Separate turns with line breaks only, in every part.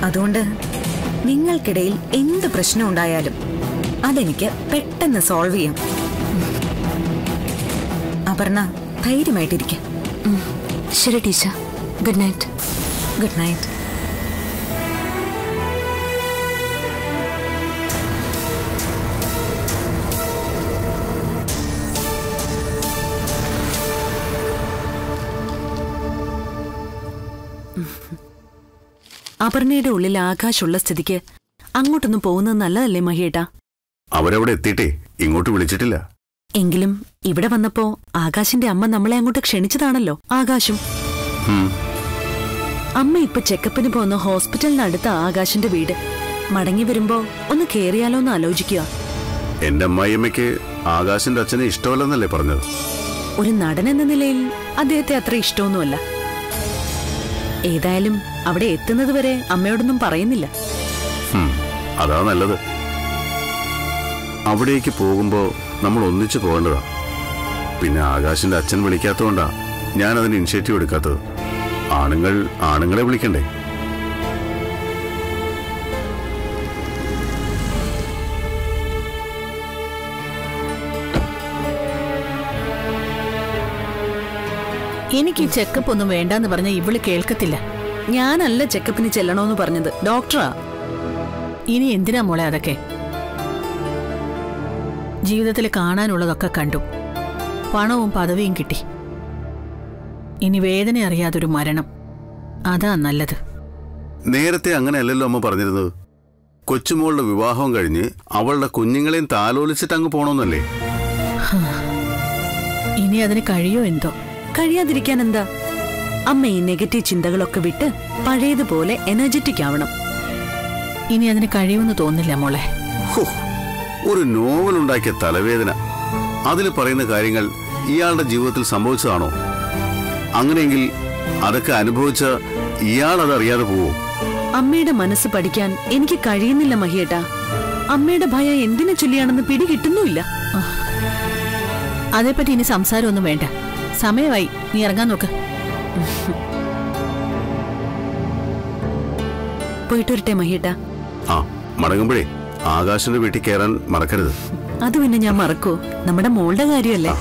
അതുകൊണ്ട് നിങ്ങൾക്കിടയിൽ എന്ത് പ്രശ്നം ഉണ്ടായാലും അതെനിക്ക് പെട്ടെന്ന് സോൾവ് ചെയ്യാം അപർണ ധൈര്യമായിട്ടിരിക്കുക
ശരി teacher good night
good night
അപർണയുടെ ഉള്ളിൽ ആകാശമുള്ള സ്ഥിതിക്ക് അങ്ങോട്ടൊന്നും പോകുന്നത് നല്ലതല്ലേ മഹിയേട്ടാ
അവരവിടെ എത്തിയിട്ടേ ഇങ്ങോട്ട് വിളിച്ചിട്ടില്ല
എങ്കിലും ഇവിടെ വന്നപ്പോ ആകാശിന്റെ അമ്മ നമ്മളെ അങ്ങോട്ട് ക്ഷണിച്ചതാണല്ലോ ആകാശം
ഉം.
അമ്മ ഇപ്പൊ ചെക്കപ്പിന് പോകുന്ന ഹോസ്പിറ്റലിനടുത്ത ആകാശിന്റെ വീട് മടങ്ങി വരുമ്പോ ഒന്ന് കേറിയാലോ എന്ന് ആലോചിക്കുക
എന്റെ അമ്മായിയമ്മയ്ക്ക് ആകാശിന്റെ അച്ഛനെ ഇഷ്ടമല്ലെന്നല്ലേ പറഞ്ഞത്
ഒരു നടൻ എന്ന നിലയിൽ അദ്ദേഹത്തെ അത്ര ഇഷ്ടമൊന്നുമല്ല ഏതായാലും അവിടെ എത്തുന്നത് വരെ അമ്മയോടൊന്നും പറയുന്നില്ല
ഉം, അതാ നല്ലത് അവിടേക്ക് പോകുമ്പോ നമ്മൾ ഒന്നിച്ചു പോകേണ്ടതാ പിന്നെ ആകാശിന്റെ അച്ഛൻ വിളിക്കാത്തതുകൊണ്ടാ ഞാൻ അതിന് ഇനിഷ്യേറ്റീവ് എടുക്കാത്തത് ആണുങ്ങൾ ആണുങ്ങളെ വിളിക്കണ്ടേ
എനിക്ക് ഈ ചെക്കപ്പ് ഒന്നും വേണ്ടാന്ന് പറഞ്ഞ ഇവള് കേൾക്കത്തില്ല
ഞാനല്ല ചെക്കപ്പിന് ചെല്ലണോന്ന് പറഞ്ഞത് ഡോക്ടറാ
ഇനി എന്തിനാ മോളെ അതൊക്കെ ജീവിതത്തിൽ കാണാനുള്ളതൊക്കെ കണ്ടു പണവും പദവിയും കിട്ടി ഇനി വേദന അറിയാതൊരു മരണം അതാ നല്ലത്
നേരത്തെ അങ്ങനെയല്ലല്ലോ അമ്മ പറഞ്ഞിരുന്നത് കൊച്ചുമോളുടെ വിവാഹം കഴിഞ്ഞ് അവളുടെ കുഞ്ഞുങ്ങളെയും താലോലിച്ചിട്ട് അങ്ങ് പോണോന്നല്ലേ
ഇനി അതിന് കഴിയോ എന്തോ
കഴിയാതിരിക്കാൻ എന്താ അമ്മ ഈ നെഗറ്റീവ് ചിന്തകളൊക്കെ വിട്ട് പഴയതുപോലെ എനർജറ്റിക് ആവണം
ഇനി അതിന് കഴിയുമെന്ന് തോന്നില്ല മോളെ
ഹോ, ഒരു നോവൽ ഉണ്ടാക്കിയ തലവേദന അതിൽ പറയുന്ന കാര്യങ്ങൾ ഇയാളുടെ ജീവിതത്തിൽ സംഭവിച്ചതാണോ അങ്ങനെയെങ്കിൽ അതൊക്കെ അനുഭവിച്ച ഇയാൾ അതറിയാതെ പോവോ
അമ്മയുടെ മനസ്സ് പഠിക്കാൻ എനിക്ക് കഴിയുന്നില്ല മഹിയേട്ടാ അമ്മയുടെ ഭയം എന്തിനെ ചൊല്ലിയാണെന്ന് പിടികിട്ടുന്നുമില്ല
അതേപ്പറ്റി ഇനി സംസാരമൊന്നും വേണ്ട സമയമായി നീ ഇറങ്ങാൻ നോക്ക്
പോയിട്ട് വരട്ടെ മഹിയേട്ടാ
ആ മടങ്ങുമ്പോഴേ ആകാശിന്റെ വീട്ടിൽ കയറാൻ മറക്കരുത്
അത് പിന്നെ ഞാൻ മറക്കൂ നമ്മുടെ മോളുടെ കാര്യമല്ലേ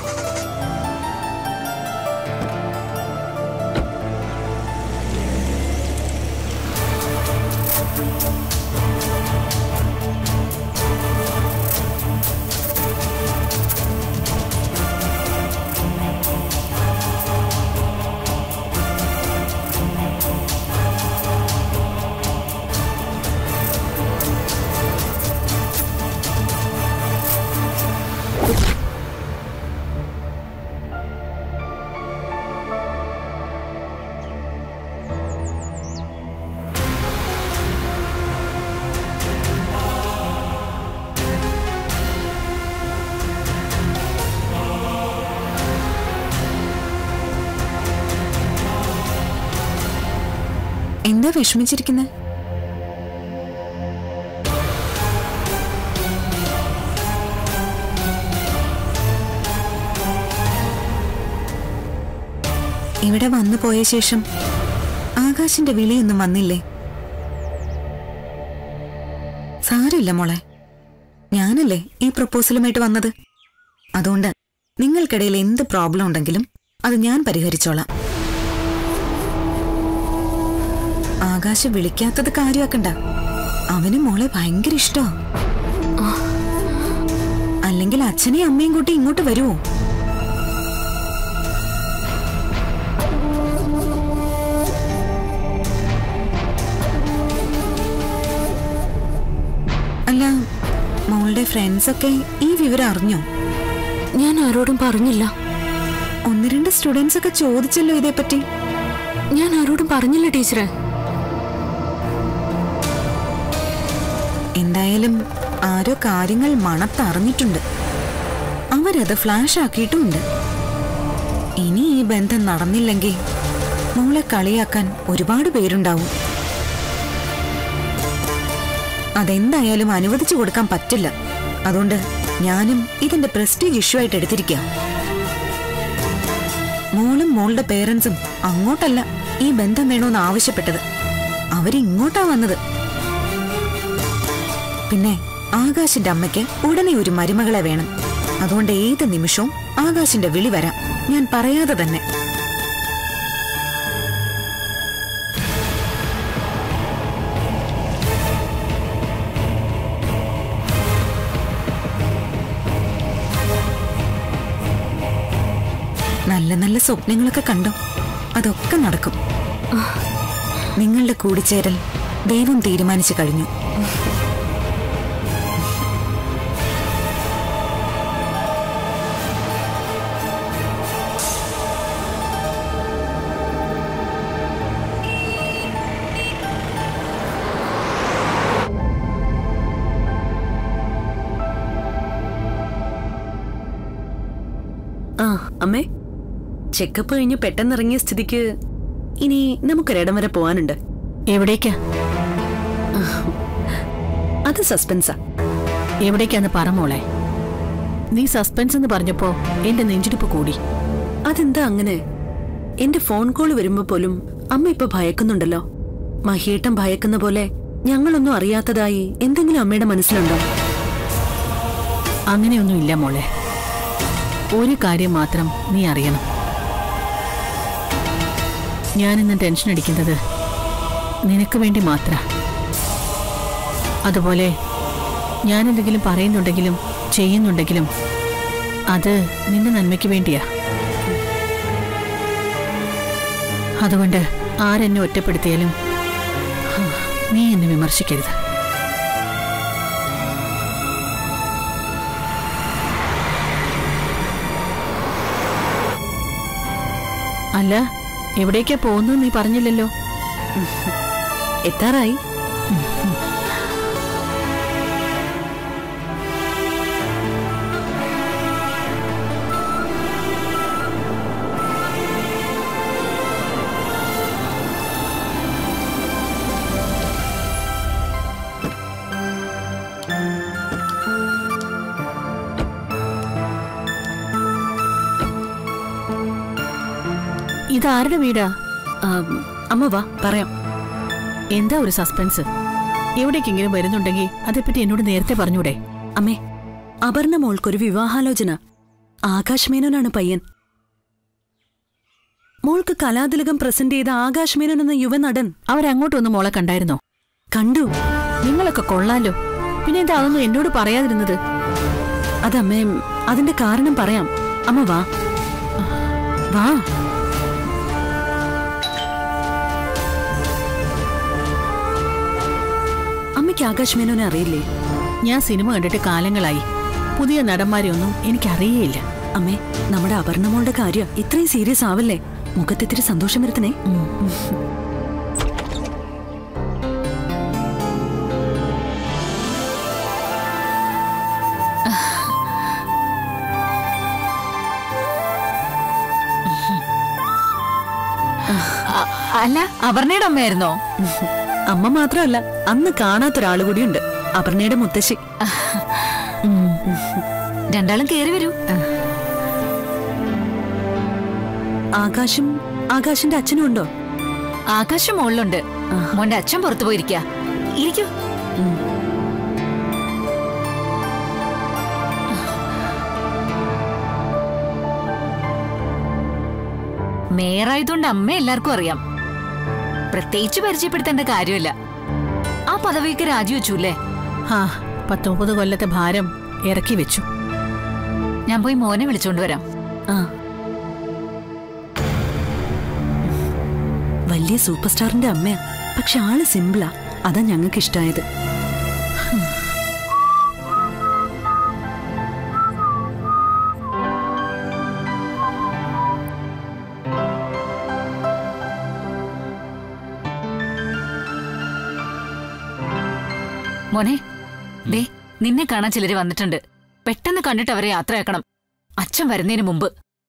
എന്താ വിഷമിച്ചിരിക്കുന്നത് ഇവിടെ വന്നു പോയ ശേഷം ആകാശിന്റെ വിളിയൊന്നും വന്നില്ലേ സാരമില്ല മോളെ ഞാനല്ലേ ഈ പ്രപ്പോസലുമായിട്ട് വന്നത് അതുകൊണ്ട് നിങ്ങൾക്കിടയിൽ എന്ത് പ്രോബ്ലം ഉണ്ടെങ്കിലും അത് ഞാൻ പരിഹരിച്ചോളാം ആകാശ് വിളിക്കാത്തത് കാര്യമാക്കണ്ട അവന് മോളെ ഭയങ്കര ഇഷ്ടോ അല്ലെങ്കിൽ അച്ഛനെയും അമ്മയും കൂട്ടി ഇങ്ങോട്ട് വരുമോ അല്ല മോളുടെ ഫ്രണ്ട്സൊക്കെ ഈ വിവരം അറിഞ്ഞോ
ഞാൻ ആരോടും പറഞ്ഞില്ല
ഒന്ന് രണ്ട് സ്റ്റുഡൻസ് ഒക്കെ ചോദിച്ചല്ലോ ഇതേപ്പറ്റി
ഞാൻ ആരോടും പറഞ്ഞില്ല ടീച്ചറെ
എന്തായാലും ആരോ കാര്യങ്ങൾ മണത്തറിഞ്ഞിട്ടുണ്ട് അവരത് ഫ്ലാഷ് ആക്കിയിട്ടുമുണ്ട് ഇനി ഈ ബന്ധം നടന്നില്ലെങ്കിൽ മോളെ കളിയാക്കാൻ ഒരുപാട് പേരുണ്ടാവും അതെന്തായാലും അനുവദിച്ചു കൊടുക്കാൻ പറ്റില്ല അതുകൊണ്ട് ഞാനും ഇതിന്റെ പ്രസ്റ്റീജ് ഇഷ്യൂ ആയിട്ട് എടുത്തിരിക്കാം മോളും മോളുടെ പേരൻസും അങ്ങോട്ടല്ല ഈ ബന്ധം വേണമെന്ന് ആവശ്യപ്പെട്ടത് അവരിങ്ങോട്ടാ വന്നത് പിന്നെ ആകാശിന്റെ അമ്മയ്ക്ക് ഉടനെ ഒരു മരുമകളെ വേണം അതുകൊണ്ട് ഏത് നിമിഷവും ആകാശിന്റെ വിളി വരാം ഞാൻ പറയാതെ തന്നെ നല്ല നല്ല സ്വപ്നങ്ങളൊക്കെ കണ്ടോ അതൊക്കെ നടക്കും നിങ്ങളുടെ കൂടിച്ചേരൽ ദൈവം തീരുമാനിച്ചു കഴിഞ്ഞു
ആ അമ്മേ ചെക്കപ്പ് കഴിഞ്ഞ് പെട്ടെന്നിറങ്ങിയ സ്ഥിതിക്ക് ഇനി നമുക്കൊരിടം വരെ പോവാനുണ്ട്
എവിടേക്കാ
അത് സസ്പെൻസാ
എവിടേക്കാന്ന് പറ മോളെ നീ സസ്പെൻസ് എന്ന് പറഞ്ഞപ്പോ എന്റെ നെഞ്ചിടിപ്പ് കൂടി
അതെന്താ അങ്ങനെ എന്റെ ഫോൺ കോൾ വരുമ്പോ പോലും അമ്മ ഇപ്പൊ ഭയക്കുന്നുണ്ടല്ലോ മഹിയേട്ടൻ ഭയക്കുന്ന പോലെ ഞങ്ങളൊന്നും അറിയാത്തതായി എന്തെങ്കിലും അമ്മയുടെ മനസ്സിലുണ്ടോ
അങ്ങനെയൊന്നും ഇല്ല മോളെ ഒരു കാര്യം മാത്രം നീ അറിയണം ഞാനിന്ന് ടെൻഷൻ അടിക്കുന്നത് നിനക്ക് വേണ്ടി മാത്ര അതുപോലെ ഞാൻ എന്തെങ്കിലും പറയുന്നുണ്ടെങ്കിലും ചെയ്യുന്നുണ്ടെങ്കിലും അത് നിന്റെ നന്മയ്ക്ക് വേണ്ടിയാ അതുകൊണ്ട് ആരെന്നെ ഒറ്റപ്പെടുത്തിയാലും ഹാ, നീ എന്നെ വിമർശിക്കരുത് അല്ല എവിടേക്കാ പോകുന്നു നീ പറഞ്ഞില്ലല്ലോ
എത്താറായി
ഇതാരുടെ വീടാ
ആ, അമ്മ വാ പറയാം
എന്താ ഒരു സസ്പെൻസ് എവിടേക്കെങ്കിലും വരുന്നുണ്ടെങ്കിൽ അതേപ്പറ്റി എന്നോട് നേരത്തെ പറഞ്ഞൂടെ
അമ്മേ അപർണ മോൾക്കൊരു വിവാഹാലോചന ആകാശ് മേനോനാണ് പയ്യൻ മോൾക്ക് കലാതിലകം പ്രസന്റ് ചെയ്ത ആകാശ് മേനോൻ എന്ന യുവനടൻ
അവരങ്ങോട്ടൊന്ന് മോളെ കണ്ടായിരുന്നോ
കണ്ടു
നിങ്ങളൊക്കെ കൊള്ളാലോ പിന്നെ എന്താ അതൊന്നും എന്നോട് പറയാതിരുന്നത്
അതമ്മേ അതിന്റെ കാരണം പറയാം അമ്മ വാ വാ അമ്മയ്ക്ക് ആകാശ് മേനോനെ അറിയില്ലേ
ഞാൻ സിനിമ കണ്ടിട്ട് കാലങ്ങളായി പുതിയ നടന്മാരെയൊന്നും എനിക്കറിയേയില്ല
അമ്മേ നമ്മുടെ അപർണമോളുടെ കാര്യം ഇത്രയും സീരിയസ് ആവല്ലേ മുഖത്തിത്തിരി സന്തോഷം വരുത്തണേ
അല്ല അപർണയുടെ അമ്മയായിരുന്നോ
അമ്മ മാത്രമല്ല അന്ന് കാണാത്തൊരാള് കൂടിയുണ്ട് അപർണയുടെ മുത്തശ്ശി
രണ്ടാളും കേറി വരൂ
ആകാശും ആകാശിന്റെ അച്ഛനും ഉണ്ടോ
ആകാശം മുകളിലുണ്ട് മോന്റെ അച്ഛൻ പുറത്തു പോയിരിക്ക ഇരിക്കൂ മേയറായതുകൊണ്ട് അമ്മ എല്ലാവർക്കും അറിയാം പ്രത്യേകിച്ച് പരിചയപ്പെടുത്തേണ്ട കാര്യമില്ല ആ പദവിക്ക് രാജിവെച്ചു അല്ലേ
ആ പത്തൊമ്പത് കൊല്ലത്തെ ഭാരം ഇറക്കി വെച്ചു
ഞാൻ പോയി മോനെ വിളിച്ചോണ്ട് വരാം
ആ വലിയ സൂപ്പർ സ്റ്റാറിന്റെ അമ്മയാ പക്ഷെ ആള് സിമ്പിളാ അതാ ഞങ്ങൾക്ക് ഇഷ്ടായത്
മോനെ ദേ നിന്നെ കാണാൻ ചിലര് വന്നിട്ടുണ്ട് പെട്ടെന്ന് കണ്ടിട്ട് അവരെ യാത്രയാക്കണം അച്ഛൻ വരുന്നതിന് മുമ്പ്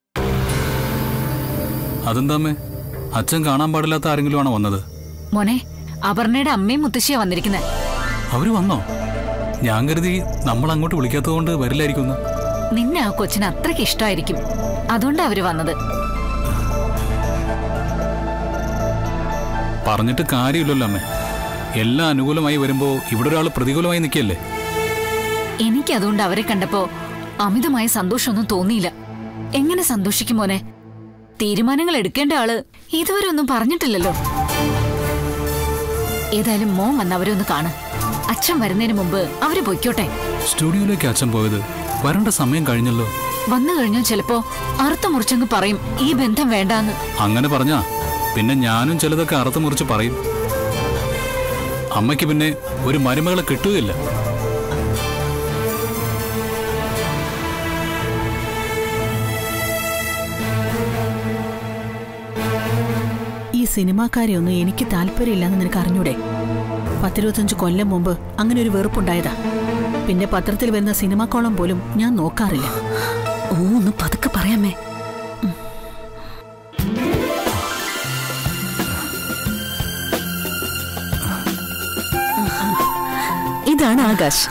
അതെന്താമ്മേ അച്ഛൻ കാണാൻ പാടില്ലാത്ത ആരെങ്കിലും ആണോ വന്നത്
മോനെ അപർണയുടെ അമ്മയും മുത്തശ്ശിയാ വന്നിരിക്കുന്നത്
അവര് വന്നോ ഞാൻ കരുതി നമ്മൾ അങ്ങോട്ട് വിളിക്കാത്തതുകൊണ്ട് വരില്ലായിരിക്കും
നിന്നെ ആ കൊച്ചിന് അത്രയ്ക്ക് ഇഷ്ടമായിരിക്കും അതുകൊണ്ടാ അവര് വന്നത്
പറഞ്ഞിട്ട് കാര്യമില്ലല്ലോ അമ്മേ എല്ലാം അനുകൂലമായി വരുമ്പോ ഇവിടെ ഒരാൾ പ്രതികൂലമായി നിൽക്കല്ലേ
എനിക്ക് അതുകൊണ്ട് അവരെ കണ്ടപ്പോ അമിതമായ സന്തോഷമൊന്നും തോന്നിയില്ല എങ്ങനെ സന്തോഷിക്കും മോനെ തീരുമാനങ്ങൾ എടുക്കേണ്ട ആള് ഇതുവരെ ഒന്നും പറഞ്ഞിട്ടില്ലല്ലോ ഏതായാലും മോൻ വന്ന് അവരെ ഒന്ന് കാണ് അച്ഛൻ വരുന്നതിന് മുമ്പ് അവര് പൊയ്ക്കോട്ടെ
സ്റ്റുഡിയോയിലേക്ക് അച്ഛൻ പോയത് വരേണ്ട സമയം കഴിഞ്ഞല്ലോ
വന്നു കഴിഞ്ഞാൽ ചിലപ്പോ അറുത്ത മുറിച്ചങ്ങ് പറയും ഈ ബന്ധം വേണ്ടാന്ന്
അങ്ങനെ പറഞ്ഞാ പിന്നെ ഞാനും ചിലതൊക്കെ അറുത്ത് മുറിച്ച് പറയും അമ്മയ്ക്ക് പിന്നെ ഒരു മരുമകളെ കിട്ടുകയില്ല
ഈ സിനിമാക്കാരെ ഒന്നും എനിക്ക് താല്പര്യമില്ലെന്ന് നിനക്ക് അറിഞ്ഞൂടെ പത്തിരുപത്തഞ്ച് കൊല്ലം മുമ്പ് അങ്ങനെ ഒരു വെറുപ്പുണ്ടായതാ പിന്നെ പത്രത്തിൽ വരുന്ന സിനിമാക്കോളം പോലും ഞാൻ നോക്കാറില്ല
ഓ ഒന്ന് പതുക്കെ പറയാമേ ഇതാണ് ആകാശ്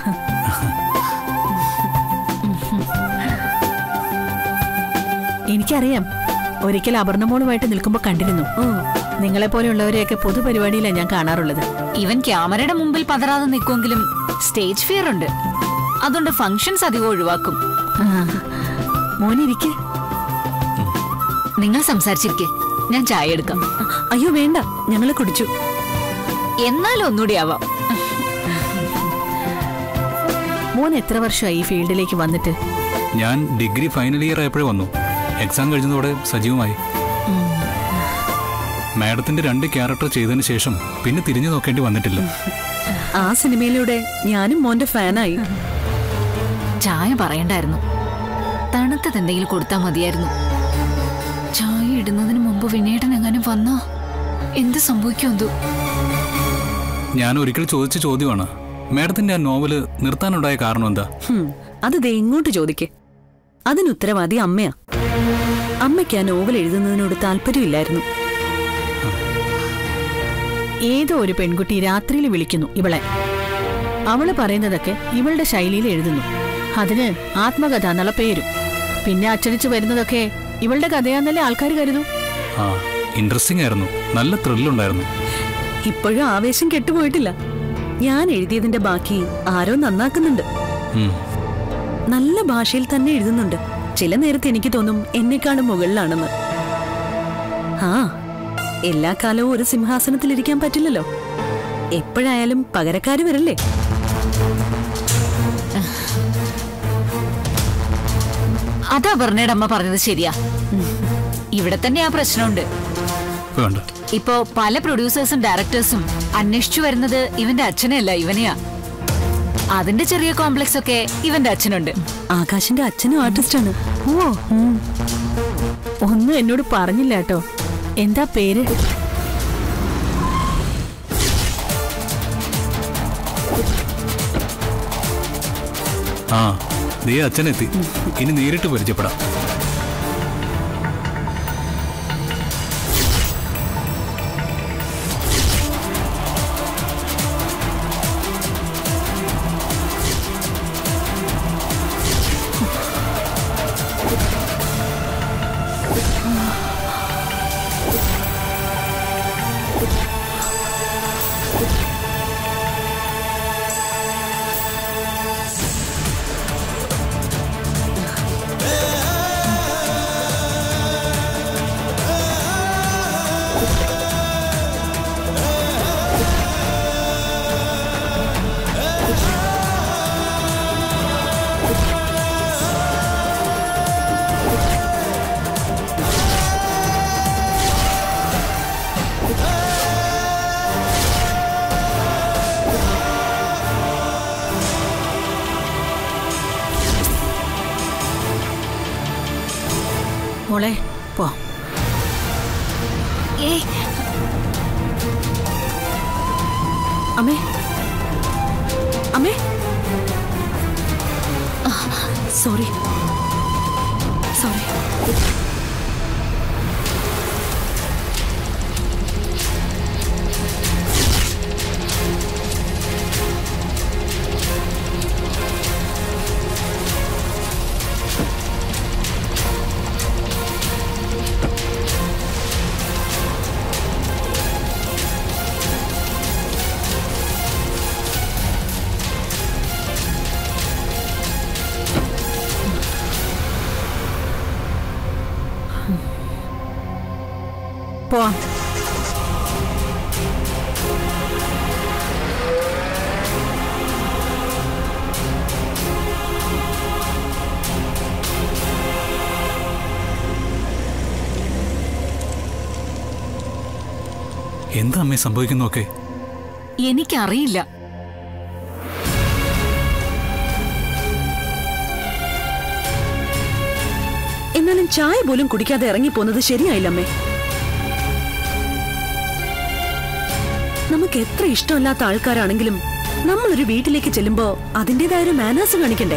എനിക്കറിയാം ഒരിക്കൽ അപർണമോളുമായിട്ട് നിൽക്കുമ്പോൾ കണ്ടിരുന്നു നിങ്ങളെ പോലെയുള്ളവരെയൊക്കെ പൊതുപരിപാടിയിലാണ് ഞാൻ കാണാറുള്ളത്
ഇവൻ ക്യാമറയുടെ മുമ്പിൽ പതറാതെ നിൽക്കുമെങ്കിലും സ്റ്റേജ് ഫിയർ ഉണ്ട് അതുകൊണ്ട് ഫങ്ഷൻസ് അധികം ഒഴിവാക്കും
ആ, മോനിരിക്കെ
നിങ്ങൾ സംസാരിച്ചിരിക്കെ ഞാൻ ചായ എടുക്കാം
അയ്യോ വേണ്ട ഞങ്ങള് കുടിച്ചു
എന്നാലും ഒന്നുകൂടി ആവാം
മോൻ എത്ര വർഷമായി ഈ ഫീൽഡിലേക്ക് വന്നിട്ട്
ഞാൻ ഡിഗ്രി ഫൈനൽ ഇയർ ആയപ്പോഴേ വന്നു എക്സാം കഴിഞ്ഞതോടെ സജീവമായി മാഡത്തിന്റെ രണ്ട് ക്യാരക്ടർ ചെയ്തതിന് ശേഷം പിന്നെ തിരിഞ്ഞു നോക്കേണ്ടി വന്നിട്ടില്ല
ആ സിനിമയിലൂടെ ഞാനും മോന്റെ ഫാനായി
ചായ പറയണ്ടായിരുന്നു തണുത്തത് എന്തെങ്കിലും കൊടുത്താൽ മതിയായിരുന്നു ചായ ഇടുന്നതിന് മുമ്പ് വിനേട്ടൻ എങ്ങാനും വന്നോ എന്ത് സംഭവിക്കുമെന്തോ
ഞാൻ ഒരിക്കൽ ചോദിച്ച ചോദ്യമാണ് മാഡത്തിന്റെ ആ നോവല് നിർത്താനുണ്ടായ കാരണം എന്താ
ഹും, അത് ദേ ഇങ്ങോട്ട് ചോദിക്ക് അതിന് ഉത്തരവാദി അമ്മയാ അമ്മയ്ക്ക് ആ നോവൽ എഴുതുന്നതിനോട് താല്പര്യമില്ലായിരുന്നു
ഏതോ ഒരു പെൺകുട്ടി രാത്രിയിൽ വിളിക്കുന്നു ഇവളെ അവള് പറയുന്നതൊക്കെ ഇവളുടെ ശൈലിയിൽ എഴുതുന്നു അതിന് ആത്മകഥ എന്നുള്ള പേരും പിന്നെ അച്ചടിച്ചു വരുന്നതൊക്കെ ഇവളുടെ കഥയാന്നല്ലേ ആൾക്കാർ കരുതൂ
ആ ഇൻട്രസ്റ്റിംഗ് ആയിരുന്നു നല്ല ത്രില്ലുണ്ടായിരുന്നു
ഇപ്പോഴും ആവേശം കെട്ടുപോയിട്ടില്ല ഞാൻ എഴുതിയതിന്റെ ബാക്കി ആരോ നന്നാക്കുന്നുണ്ട്
ഉം.
നല്ല ഭാഷയിൽ തന്നെ എഴുതുന്നുണ്ട് ചില നേരത്ത് എനിക്ക് തോന്നും എന്നെക്കാളും മുകളിലാണെന്ന് ആ എല്ലാ കാലവും ഒരു സിംഹാസനത്തിലിരിക്കാൻ പറ്റില്ലല്ലോ എപ്പോഴായാലും പകരക്കാര് വരല്ലേ
അതാ പറഞ്ഞയുടെ അമ്മ പറഞ്ഞത് ശരിയാ ഇവിടെ തന്നെ ആ പ്രശ്നമുണ്ട്
വേണ്ട
ഇപ്പോ പല പ്രൊഡ്യൂസേഴ്സും ഡയറക്ടേഴ്സും അന്വേഷിച്ചു വരുന്നത് ഇവന്റെ അച്ഛനെയല്ല ഇവനെയാ അതിന്റെ ചെറിയ കോംപ്ലക്സ് ഒക്കെ ഇവന്റെ അച്ഛനുണ്ട്
ആകാശിന്റെ അച്ഛനും ആർട്ടിസ്റ്റാണ്
ഓ ഒന്നും എന്നോട് പറഞ്ഞില്ല കേട്ടോ എന്താ പേര്
ആ ദേ അച്ഛനെത്തി ഇനി നേരിട്ട് പരിചയപ്പെടാം
മോളെ പോ
ഏയ്
അമ്മേ അമ്മേ സോറി സോറി
എന്താ അമ്മേ സംഭവിക്കുന്നൊക്കെ
എനിക്കറിയില്ല
എന്നാലും ചായ പോലും കുടിക്കാതെ ഇറങ്ങിപ്പോന്നത് ശരിയായില്ലമ്മേ നമുക്ക് എത്ര ഇഷ്ടമല്ലാത്ത ആൾക്കാരാണെങ്കിലും നമ്മളൊരു വീട്ടിലേക്ക് ചെല്ലുമ്പോ അതിന്റേതായ ഒരു മാനേഴ്സ് കാണിക്കണ്ടേ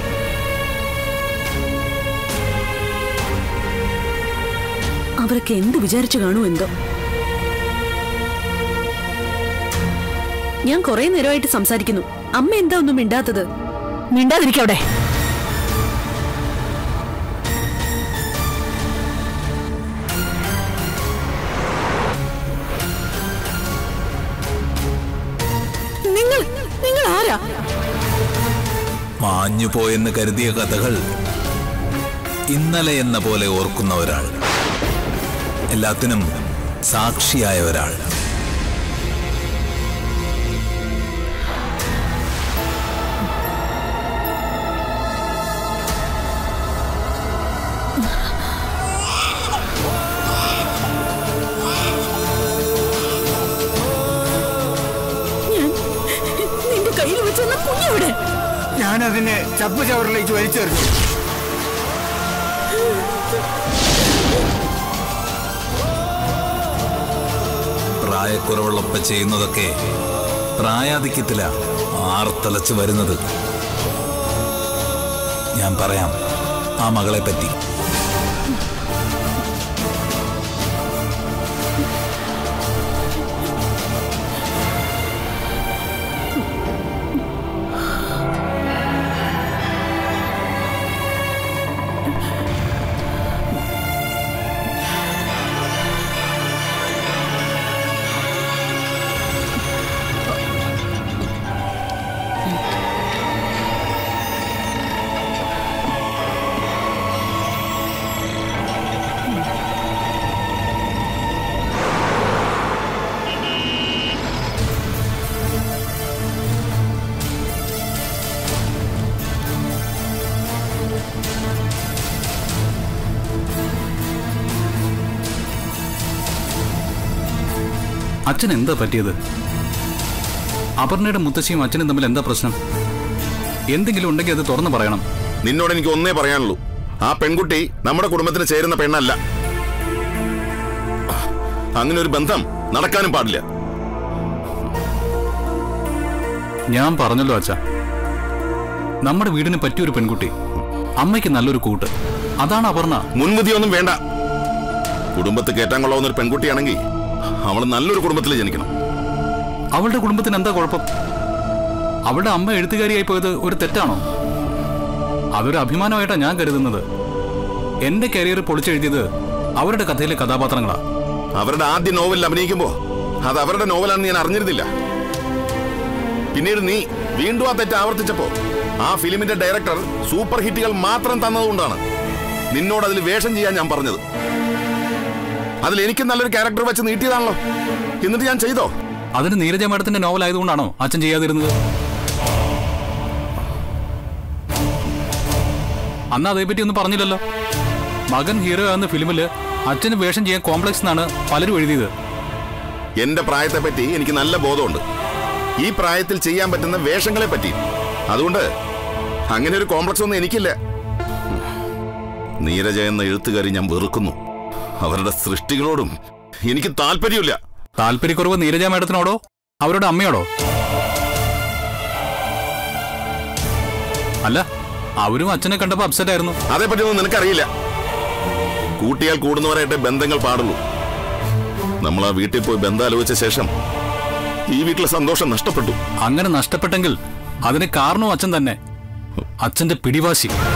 അവരൊക്കെ എന്ത് വിചാരിച്ചു കാണൂ എന്തോ ഞാൻ കുറെ നേരമായിട്ട് സംസാരിക്കുന്നു അമ്മ എന്താ ഒന്നും മിണ്ടാത്തത്
മിണ്ടാതിരിക്കവിടെ നിങ്ങൾ നിങ്ങൾ ആരാ
മാഞ്ഞു പോയെന്ന് കരുതിയ കഥകൾ ഇന്നലെ എന്ന പോലെ ഓർക്കുന്ന ഒരാൾ എല്ലാത്തിനും സാക്ഷിയായ ഒരാൾ
ഞാൻ നിന്റെ കയ്യിൽ വെച്ചെന്ന കുഞ്ഞെവിടെ
ഞാനതിനെ ചപ്പ് ചവറിലേക്ക് വലിച്ചെറിഞ്ഞു
പ്രായക്കുറവുള്ളപ്പ ചെയ്യുന്നതൊക്കെ പ്രായാധിക്യത്തില ആർത്തലച്ച് വരുന്നത് ഞാൻ പറയാം ആ മകളെ പറ്റി
അച്ഛൻ എന്താ പറ്റിയത് അപർണയുടെ മുത്തശ്ശിയും അച്ഛനും തമ്മിൽ എന്താ പ്രശ്നം എന്തെങ്കിലും ഉണ്ടെങ്കിൽ അത് തുറന്നു പറയണം
നിന്നോട് എനിക്ക് ഒന്നേ പറയാനുള്ളൂ ആ പെൺകുട്ടി നമ്മുടെ കുടുംബത്തിന് ചേരുന്ന പെണ്ണല്ല അങ്ങനെ ഒരു ബന്ധം നടക്കാനും പാടില്ല
ഞാൻ പറഞ്ഞല്ലോ അച്ഛ നമ്മുടെ വീടിന് പറ്റിയൊരു പെൺകുട്ടി അമ്മയ്ക്ക് നല്ലൊരു കൂട്ട് അതാണ് അപർണ
മുൻവിധിയൊന്നും വേണ്ട കുടുംബത്ത് കയറ്റാൻ കൊള്ളാവുന്ന ഒരു പെൺകുട്ടിയാണെങ്കിൽ അവൾ നല്ലൊരു കുടുംബത്തിൽ ജനിക്കണം
അവളുടെ കുടുംബത്തിന് എന്താ കുഴപ്പം അവളുടെ അമ്മ എഴുത്തുകാരിയായി പോയത് ഒരു തെറ്റാണോ അതൊരു അഭിമാനമായിട്ടാണ് ഞാൻ കരുതുന്നത് എന്റെ കരിയർ പൊളിച്ചെഴുതിയത് അവരുടെ കഥയിലെ കഥാപാത്രങ്ങളാ
അവരുടെ ആദ്യ നോവലിൽ അഭിനയിക്കുമ്പോ അത് അവരുടെ നോവലാണെന്ന് ഞാൻ അറിഞ്ഞിരുന്നില്ല പിന്നീട് നീ വീണ്ടും ആ തെറ്റ് ആവർത്തിച്ചപ്പോ ആ ഫിലിമിന്റെ ഡയറക്ടർ സൂപ്പർ ഹിറ്റുകൾ മാത്രം തന്നതുകൊണ്ടാണ് നിന്നോട് അതിൽ വേഷം ചെയ്യാൻ ഞാൻ പറഞ്ഞത് അതിൽ എനിക്ക് നല്ലൊരു ക്യാരക്ടർ വെച്ച് നീട്ടിയതാണല്ലോ എന്നിട്ട് ഞാൻ ചെയ്തോ
അതിന് നീരജ മേഡത്തിന്റെ നോവൽ ആയതുകൊണ്ടാണോ അച്ഛൻ ചെയ്യാതിരുന്നത് അന്ന് അതേപറ്റി ഒന്നും പറഞ്ഞില്ലല്ലോ മകൻ ഹീറോ എന്ന ഫിലിമില് അച്ഛന് വേഷം ചെയ്യാൻ കോംപ്ലക്സ് എന്നാണ് പലരും എഴുതിയത്
എന്റെ പ്രായത്തെ പറ്റി എനിക്ക് നല്ല ബോധമുണ്ട് ഈ പ്രായത്തിൽ ചെയ്യാൻ പറ്റുന്ന വേഷങ്ങളെ പറ്റി അതുകൊണ്ട് അങ്ങനെ ഒരു കോംപ്ലക്സ് ഒന്നും എനിക്കില്ല നീരജ എന്ന എഴുത്തുകാരി ഞാൻ വെറുക്കുന്നു അവരുടെ സൃഷ്ടികളോടും എനിക്ക് താല്പര്യമില്ല
താല്പര്യക്കുറവ് നീരജ മേഡത്തിനോടോ അവരുടെ അമ്മയോടോ അല്ല അവരും അച്ഛനെ കണ്ടപ്പോ അപ്സെറ്റ് ആയിരുന്നു
അതേപ്പറ്റിയൊന്നും നിനക്കറിയില്ല കൂട്ടിയാൽ കൂടുന്നവരായിട്ട് ബന്ധങ്ങൾ പാടുള്ളൂ നമ്മൾ ആ വീട്ടിൽ പോയി ബന്ധം ആലോചിച്ച ശേഷം ഈ വീട്ടിലെ സന്തോഷം നഷ്ടപ്പെട്ടു
അങ്ങനെ നഷ്ടപ്പെട്ടെങ്കിൽ അതിന് കാരണവും അച്ഛൻ തന്നെ അച്ഛന്റെ പിടിവാശി